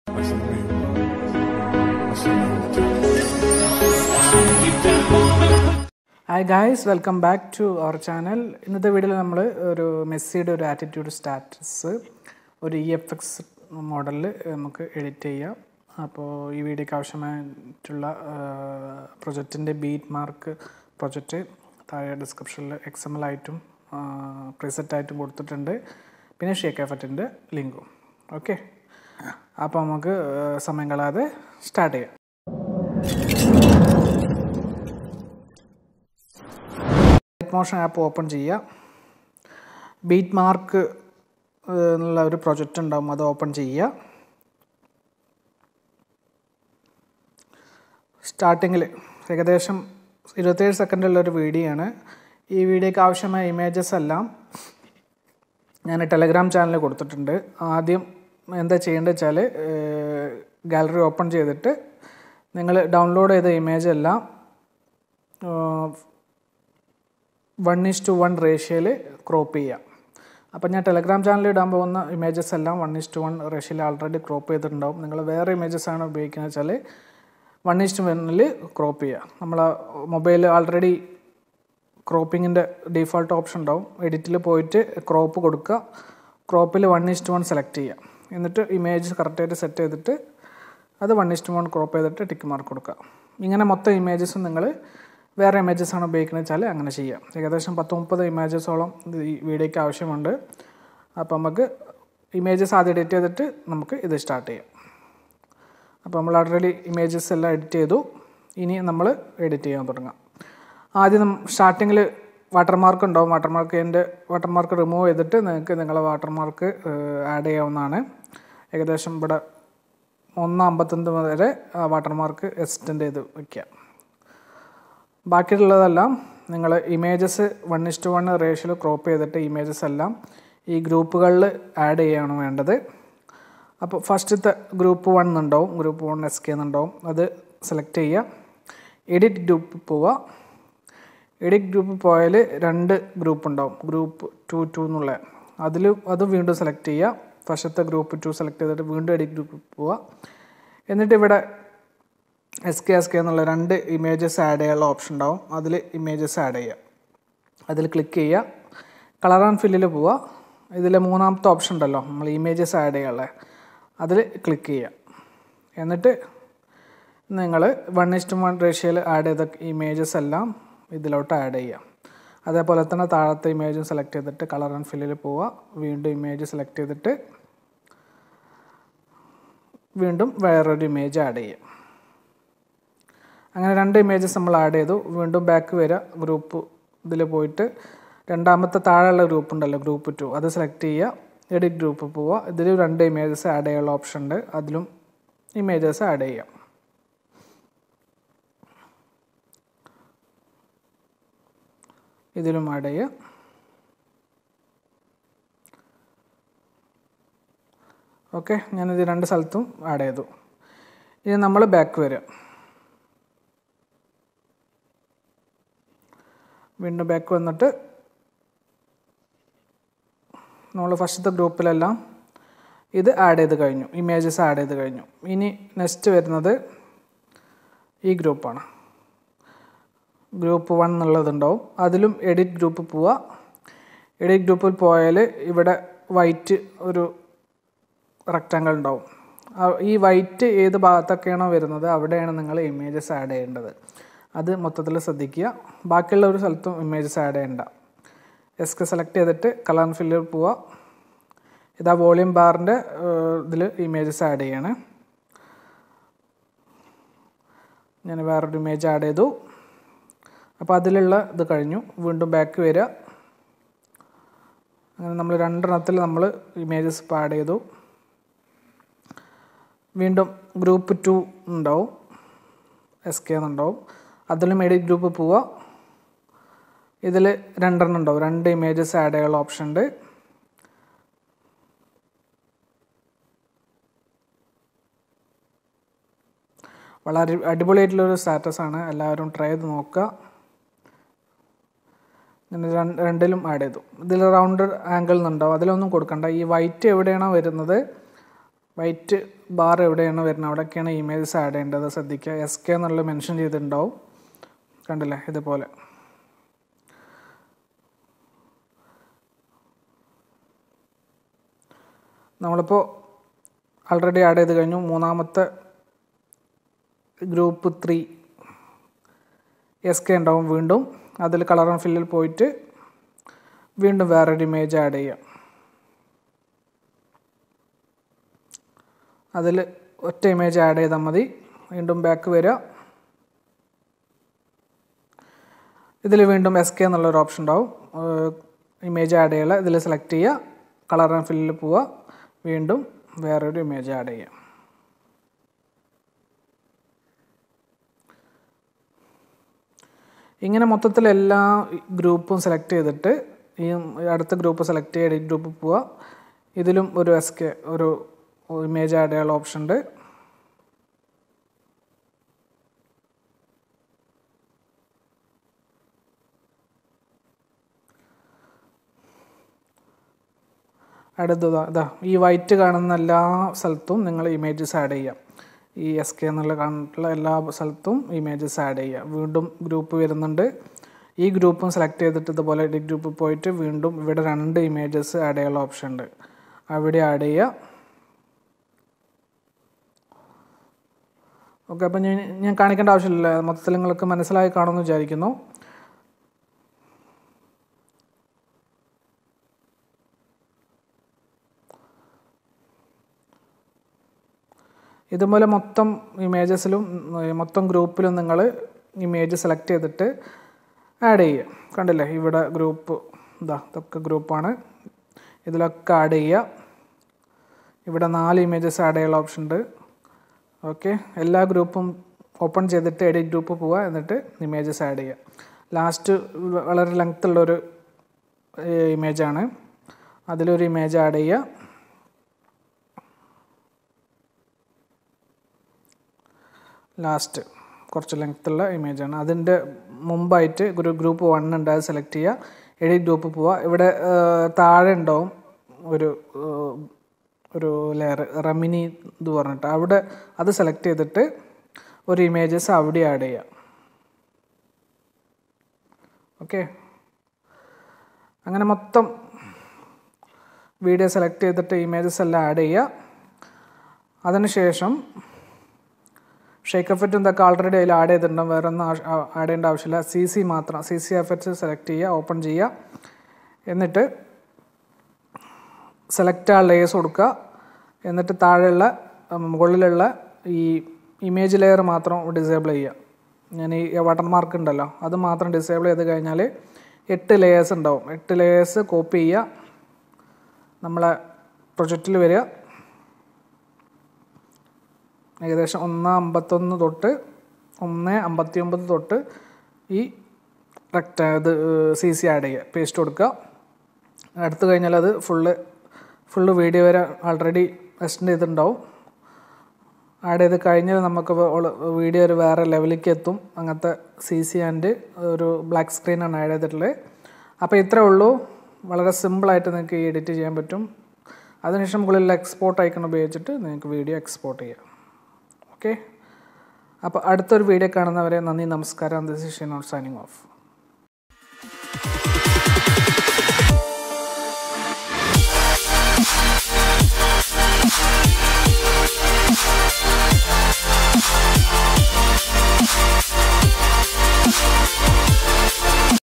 hi guys welcome back to our channel ഇന്നത്തെ വീഡിയോയിൽ നമ്മൾ ഒരു മെസ്സിയുടെ ഒരു ആറ്റിറ്റ്യൂഡ് സ്റ്റാറ്റസ് ഒരു ഇ എഫ് എക്സ് മോഡലിൽ നമുക്ക് എഡിറ്റ് ചെയ്യാം അപ്പോൾ ഈ വീഡിയോക്ക് ആവശ്യമായിട്ടുള്ള പ്രൊജക്റ്റിൻ്റെ ബീറ്റ് മാർക്ക് പ്രൊജക്റ്റ് താഴെ ഡിസ്ക്രിപ്ഷനിൽ എക്സ് എം എൽ ആയിട്ടും പ്രിസെറ്റ് ആയിട്ടും കൊടുത്തിട്ടുണ്ട് പിന്നെ ഷേക്ക് എഫറ്റിൻ്റെ ലിങ്കും ഓക്കെ അപ്പോൾ നമുക്ക് സമയം കളയാതെ സ്റ്റാർട്ട് ചെയ്യാം മോഷൻ ആപ്പ് ഓപ്പൺ ചെയ്യുക ബീറ്റ് മാർക്ക് എന്നുള്ള ഒരു പ്രൊജക്റ്റ് ഉണ്ടാവും അത് ഓപ്പൺ ചെയ്യുക സ്റ്റാർട്ടിങ്ങിൽ ഏകദേശം ഇരുപത്തേഴ് സെക്കൻഡുള്ള ഒരു വീഡിയോ ആണ് ഈ വീഡിയോക്ക് ആവശ്യമായ ഇമേജസ് എല്ലാം ഞാൻ ടെലഗ്രാം ചാനലിൽ കൊടുത്തിട്ടുണ്ട് ആദ്യം എന്താ ചെയ്യേണ്ടത് വെച്ചാൽ ഗാലറി ഓപ്പൺ ചെയ്തിട്ട് നിങ്ങൾ ഡൗൺലോഡ് ചെയ്ത ഇമേജ് എല്ലാം വൺ ഈസ് ടു വൺ റേഷ്യയിൽ ക്രോപ്പ് ചെയ്യാം അപ്പോൾ ഞാൻ ടെലഗ്രാം ചാനലിൽ ഇടാൻ പോകുന്ന ഇമേജസ് എല്ലാം വൺ ഈസ് ടു വൺ റേഷ്യയിൽ ആൾറെഡി ക്രോപ്പ് ചെയ്തിട്ടുണ്ടാവും നിങ്ങൾ വേറെ ഇമേജസ് ആണ് ഉപയോഗിക്കുന്നത് വെച്ചാൽ വൺ ഈസ് ടു വണ്ണിൽ ക്രോപ്പ് ചെയ്യുക നമ്മൾ മൊബൈൽ ആൾറെഡി ക്രോപ്പിങ്ങിൻ്റെ ഡീഫോൾട്ട് ഓപ്ഷൻ ഉണ്ടാവും എഡിറ്റിൽ പോയിട്ട് ക്രോപ്പ് കൊടുക്കുക ക്രോപ്പിൽ one is to one select ചെയ്യുക എന്നിട്ട് ഇമേജ് കറക്റ്റായിട്ട് സെറ്റ് ചെയ്തിട്ട് അത് one is to one crop ചെയ്തിട്ട് ടിക്ക് മാർക്ക് കൊടുക്കുക ഇങ്ങനെ മൊത്തം ഇമേജസും നിങ്ങൾ വേറെ ഇമേജസ് ആണ് ഉപയോഗിക്കുന്നത് വെച്ചാൽ അങ്ങനെ ചെയ്യാം ഏകദേശം പത്ത് മുപ്പത് ഇമേജസോളം ഈ വീഡിയോയ്ക്ക് ആവശ്യമുണ്ട് അപ്പോൾ നമുക്ക് ഇമേജസ് ആദ്യം എഡിറ്റ് ചെയ്തിട്ട് നമുക്ക് ഇത് സ്റ്റാർട്ട് ചെയ്യാം അപ്പോൾ നമ്മൾ ഓൾറെഡി ഇമേജസ് എല്ലാം എഡിറ്റ് ചെയ്തു ഇനി നമ്മൾ എഡിറ്റ് ചെയ്യാൻ തുടങ്ങാം ആദ്യം സ്റ്റാർട്ടിങ്ങിൽ വാട്ടർമാർക്ക് ഉണ്ടാവും വാട്ടർമാർക്ക് എൻ്റെ വാട്ടർമാർക്ക് റിമൂവ് ചെയ്തിട്ട് നിങ്ങൾക്ക് നിങ്ങളെ വാട്ടർമാർക്ക് ആഡ് ചെയ്യാവുന്നതാണ് ഏകദേശം ഇവിടെ ഒന്ന് അമ്പത്തൊന്ന് വരെ ആ വാട്ടർമാർക്ക് എക്സ്റ്റെൻഡ് ചെയ്ത് വയ്ക്കുക ബാക്കിയുള്ളതെല്ലാം നിങ്ങൾ ഇമേജസ് വൺ ഇസ്റ്റ് വൺ റേഷ്യയിൽ ക്രോപ്പ് ചെയ്തിട്ട് ഇമേജസ് എല്ലാം ഈ ഗ്രൂപ്പുകളിൽ ആഡ് ചെയ്യുകയാണ് വേണ്ടത് അപ്പോൾ ഫസ്റ്റത്തെ ഗ്രൂപ്പ് വൺ എന്നുണ്ടാവും ഗ്രൂപ്പ് വൺ എസ് കെ എന്നുണ്ടാവും അത് സെലക്ട് ചെയ്യുക എഡിറ്റ് ഗ്രൂപ്പ് പോവുക എഡിറ്റ് ഗ്രൂപ്പ് പോയാൽ രണ്ട് ഗ്രൂപ്പ് ഉണ്ടാവും ഗ്രൂപ്പ് ടു ടു എന്നുള്ള അതിൽ അത് വീണ്ടും സെലക്ട് ചെയ്യുക ഫസ്റ്റത്തെ ഗ്രൂപ്പ് ടു സെലക്ട് ചെയ്തിട്ട് വീണ്ടും എഡിറ്റ് ഗ്രൂപ്പ് പോവുക എന്നിട്ട് ഇവിടെ എസ് കെ എസ് കെ എന്നുള്ള രണ്ട് ഇമേജസ് ആഡ് ചെയ്യാനുള്ള ഓപ്ഷൻ ഉണ്ടാവും അതിൽ ഇമേജസ് ആഡ് ചെയ്യുക അതിൽ ക്ലിക്ക് ചെയ്യുക കളർ ആൻഡ് ഫില്ലിൽ പോവുക ഇതിൽ മൂന്നാമത്തെ ഓപ്ഷൻ ഉണ്ടല്ലോ നമ്മൾ ഇമേജസ് ആഡ് ചെയ്യാനുള്ള അതിൽ ക്ലിക്ക് ചെയ്യുക എന്നിട്ട് നിങ്ങൾ വൺ ഇസ്റ്റ് വൺ റേഷ്യയിൽ ആഡ് ചെയ്ത ഇമേജസ് എല്ലാം ഇതിലോട്ട് ആഡ് ചെയ്യുക അതേപോലെ തന്നെ താഴത്തെ ഇമേജും സെലക്ട് ചെയ്തിട്ട് കളർ ആൻഡ് ഫില്ലിൽ പോവുക വീണ്ടും ഇമേജ് സെലക്ട് ചെയ്തിട്ട് വീണ്ടും വേറൊരു ഇമേജ് ആഡ് ചെയ്യുക അങ്ങനെ രണ്ട് ഇമേജസ് നമ്മൾ ആഡ് ചെയ്തു വീണ്ടും ബാക്ക് വരിക ഗ്രൂപ്പ് ഇതിൽ പോയിട്ട് രണ്ടാമത്തെ താഴെയുള്ള ഗ്രൂപ്പ് ഉണ്ടല്ലോ ഗ്രൂപ്പ് ടു അത് സെലക്ട് ചെയ്യുക എഡിറ്റ് ഗ്രൂപ്പ് പോവുക ഇതിൽ രണ്ട് ഇമേജസ് ആഡ് ചെയ്യാനുള്ള ഓപ്ഷൻ ഉണ്ട് അതിലും ഇമേജസ് ആഡ് ചെയ്യാം ഇതിലും ആഡ് ചെയ്യുക ഓക്കെ ഞാനിത് രണ്ട് സ്ഥലത്തും ആഡ് ചെയ്തു ഇനി നമ്മൾ ബാക്ക് വരിക വീണ്ടും ബാക്ക് വന്നിട്ട് നമ്മൾ ഫസ്റ്റത്തെ ഗ്രൂപ്പിലെല്ലാം ഇത് ആഡ് ചെയ്ത് കഴിഞ്ഞു ഇമേജസ് ആഡ് ചെയ്ത് കഴിഞ്ഞു ഇനി നെക്സ്റ്റ് വരുന്നത് ഈ ഗ്രൂപ്പാണ് ഗ്രൂപ്പ് വൺ എന്നുള്ളതുണ്ടാവും അതിലും എഡിറ്റ് ഗ്രൂപ്പ് പോവുക എഡിറ്റ് ഗ്രൂപ്പിൽ പോയാൽ ഇവിടെ വൈറ്റ് ഒരു റെക്റ്റാങ്കിൾ ഉണ്ടാവും ഈ വൈറ്റ് ഏത് ഭാഗത്തൊക്കെയാണോ വരുന്നത് അവിടെയാണ് നിങ്ങൾ ഇമേജസ് ആഡ് ചെയ്യേണ്ടത് അത് മൊത്തത്തിൽ ശ്രദ്ധിക്കുക ബാക്കിയുള്ള ഒരു സ്ഥലത്തും ഇമേജസ് ആഡ് ചെയ്യണ്ട എസ് കെ സെലക്ട് ചെയ്തിട്ട് കളർ ഫില്ലിൽ പോവുക ഇതാ വോളിയം ബാറിൻ്റെ ഇതിൽ ഇമേജസ് ആഡ് ചെയ്യണേ ഞാൻ വേറൊരു ഇമേജ് ആഡ് ചെയ്തു അപ്പോൾ അതിലുള്ള ഇത് കഴിഞ്ഞു വീണ്ടും ബാക്ക് വരിക അങ്ങനെ നമ്മൾ രണ്ടെണ്ണത്തിൽ നമ്മൾ ഇമേജസ് ഇപ്പോൾ ആഡ് ചെയ്തു വീണ്ടും ഗ്രൂപ്പ് ടു ഉണ്ടാവും എസ് കെ എന്നുണ്ടാവും അതിലും എഡിറ്റ് ഗ്രൂപ്പ് പോവുക ഇതിൽ രണ്ടെണ്ണം ഉണ്ടാവും രണ്ട് ഇമേജസ് ആഡ് ചെയ്യാനുള്ള ഓപ്ഷൻ ഉണ്ട് വളരെ അടിപൊളിയായിട്ടുള്ളൊരു സ്റ്റാറ്റസാണ് എല്ലാവരും ട്രൈ ചെയ്ത് നോക്കുക ഞാൻ രണ്ട് രണ്ടിലും ആഡ് ചെയ്തു ഇതിൽ റൗണ്ട് ആംഗിൾ എന്നുണ്ടാവും അതിലൊന്നും കൊടുക്കണ്ട ഈ വൈറ്റ് എവിടെയാണോ വരുന്നത് വൈറ്റ് ബാർ എവിടെയാണ് വരുന്നത് അവിടെയൊക്കെയാണ് ഇമേജസ് ആഡ് ചെയ്യേണ്ടത് ശ്രദ്ധിക്കുക എസ് കെ എന്നുള്ള മെൻഷൻ ചെയ്തിട്ടുണ്ടാവും കണ്ടില്ലേ ഇതുപോലെ നമ്മളിപ്പോൾ ആൾറെഡി ആഡ് ചെയ്ത് കഴിഞ്ഞു മൂന്നാമത്തെ ഗ്രൂപ്പ് ത്രീ എസ് കെ ഉണ്ടാവും വീണ്ടും അതിൽ കളർ ആൻഡ് ഫില്ലിൽ പോയിട്ട് വീണ്ടും വേറൊരു ഇമേജ് ആഡ് ചെയ്യാം അതിൽ ഒറ്റ ഇമേജ് ആഡ് ചെയ്താൽ മതി വീണ്ടും ബാക്ക് വരിക ഇതിൽ വീണ്ടും എസ് കെ എന്നുള്ളൊരു ഓപ്ഷൻ ഉണ്ടാവും ഇമേജ് ആഡ് ചെയ്യുക ഇതിൽ സെലക്ട് ചെയ്യുക കളർ ആൻഡ് ഫില്ലിൽ പോവുക വീണ്ടും വേറൊരു ഇമേജ് ആഡ് ചെയ്യാം ഇങ്ങനെ മൊത്തത്തിൽ എല്ലാ ഗ്രൂപ്പും സെലക്ട് ചെയ്തിട്ട് ഈ അടുത്ത ഗ്രൂപ്പ് സെലക്ട് ചെയ്യുക എഡിറ്റ് ഗ്രൂപ്പ് പോവുക ഇതിലും ഒരു എസ് കെ ഒരു ഇമേജ് ആഡ് ചെയ്യാനുള്ള ഓപ്ഷൻ ഉണ്ട് അടുത്തതാ ഇതാ ഈ വൈറ്റ് കാണുന്ന എല്ലാ സ്ഥലത്തും നിങ്ങൾ ഇമേജസ് ആഡ് ചെയ്യാം ഈ എസ് കെ എന്നുള്ള കാണുന്ന എല്ലാ സ്ഥലത്തും ഇമേജസ് ആഡ് ചെയ്യുക വീണ്ടും ഗ്രൂപ്പ് വരുന്നുണ്ട് ഈ ഗ്രൂപ്പും സെലക്ട് ചെയ്തിട്ട് ഇതുപോലെ എഡിറ്റ് ഗ്രൂപ്പ് പോയിട്ട് വീണ്ടും ഇവിടെ രണ്ട് ഇമേജസ് ആഡ് ചെയ്യാനുള്ള ഓപ്ഷൻ ഉണ്ട് അവിടെ ആഡ് ചെയ്യുക ഓക്കെ അപ്പം ഞാൻ ഞാൻ കാണിക്കേണ്ട ആവശ്യമില്ല മൊത്തത്തിൽ നിങ്ങൾക്ക് മനസ്സിലായി കാണുമെന്ന് വിചാരിക്കുന്നു ഇതുപോലെ മൊത്തം ഇമേജസിലും മൊത്തം ഗ്രൂപ്പിലും നിങ്ങൾ ഇമേജ് സെലക്ട് ചെയ്തിട്ട് ആഡ് ചെയ്യുക കണ്ടില്ലേ ഇവിടെ ഗ്രൂപ്പ് ഇതാ ഇതൊക്കെ ഗ്രൂപ്പാണ് ഇതിലൊക്കെ ആഡ് ചെയ്യുക ഇവിടെ നാല് ഇമേജസ് ആഡ് ചെയ്യാനുള്ള ഓപ്ഷൻ ഉണ്ട് ഓക്കെ എല്ലാ ഗ്രൂപ്പും ഓപ്പൺ ചെയ്തിട്ട് എഡിറ്റ് ഗ്രൂപ്പ് പോവുക എന്നിട്ട് ഇമേജസ് ആഡ് ചെയ്യുക ലാസ്റ്റ് വളരെ ലെങ്ത് ഉള്ളൊരു ഇമേജാണ് അതിലൊരു ഇമേജ് ആഡ് ചെയ്യുക ലാസ്റ്റ് കുറച്ച് ലെങ്ത്തുള്ള ഇമേജാണ് അതിൻ്റെ മുമ്പായിട്ട് ഒരു ഗ്രൂപ്പ് വൺ ഉണ്ട് അത് സെലക്ട് ചെയ്യുക എഡിറ്റ് ഗ്രൂപ്പ് പോവുക ഇവിടെ താഴെ ഉണ്ടാവും ഒരു ഒരു ലെയർ റമിനി ഇത് പറഞ്ഞിട്ട് അവിടെ അത് സെലക്ട് ചെയ്തിട്ട് ഒരു ഇമേജസ് അവിടെ ആഡ് ചെയ്യുക ഓക്കെ അങ്ങനെ മൊത്തം വീഡിയോ സെലക്ട് ചെയ്തിട്ട് ഇമേജസ് എല്ലാം ആഡ് ചെയ്യുക അതിനുശേഷം ഷേക്ക് എഫക്റ്റ് എന്തൊക്കെ ആൾറെഡി അതിൽ ആഡ് ചെയ്തിട്ടുണ്ടാവും വേറെ ഒന്നും ആഡ് ചെയ്യേണ്ട ആവശ്യമില്ല സി സി മാത്രം സി സി എഫക്ട്സ് സെലക്ട് ചെയ്യുക ഓപ്പൺ ചെയ്യുക എന്നിട്ട് സെലക്ട് ആ ലേയേഴ്സ് കൊടുക്കുക എന്നിട്ട് താഴെയുള്ള മുകളിലുള്ള ഈ ഇമേജ് ലെയർ മാത്രം ഡിസേബിൾ ചെയ്യുക ഞാൻ ഈ വാട്ടർമാർക്ക് ഉണ്ടല്ലോ അത് മാത്രം ഡിസേബിൾ ചെയ്ത് കഴിഞ്ഞാൽ എട്ട് ലെയേഴ്സ് ഉണ്ടാവും എട്ട് ലെയേഴ്സ് കോപ്പി ചെയ്യുക നമ്മളെ പ്രൊജക്റ്റിൽ വരിക ഏകദേശം ഒന്ന് അമ്പത്തൊന്ന് തൊട്ട് ഒന്ന് അമ്പത്തി ഒമ്പത് തൊട്ട് ഈ റെക്ട ഇത് സി സി ആഡ് ചെയ്യുക പേസ്റ്റ് കൊടുക്കുക അടുത്ത് കഴിഞ്ഞാൽ അത് ഫുള്ള് ഫുള്ള് വീഡിയോ വരെ ആൾറെഡി എക്സ്റ്റെൻഡ് ചെയ്തിട്ടുണ്ടാവും ആഡ് ചെയ്ത് കഴിഞ്ഞാൽ നമുക്ക് വീഡിയോ ഒരു വേറെ ലെവലിലേക്ക് എത്തും അങ്ങനത്തെ സി സി ആൻഡ് ഒരു ബ്ലാക്ക് സ്ക്രീനാണ് ആഡ് ചെയ്തിട്ടുള്ളത് അപ്പോൾ ഇത്രേ ഉള്ളൂ വളരെ സിമ്പിളായിട്ട് നിങ്ങൾക്ക് ഈ എഡിറ്റ് ചെയ്യാൻ പറ്റും അതിനുശേഷം മുകളിൽ എക്സ്പോർട്ട് ഐക്കൺ ഉപയോഗിച്ചിട്ട് നിങ്ങൾക്ക് വീഡിയോ എക്സ്പോർട്ട് ചെയ്യാം ഓക്കെ അപ്പോൾ അടുത്തൊരു വീഡിയോ കാണുന്നവരെ നന്ദി നമസ്കാരം ദിസ് ഇസ് ഷീനോട്ട് സൈനിങ് ഓഫ്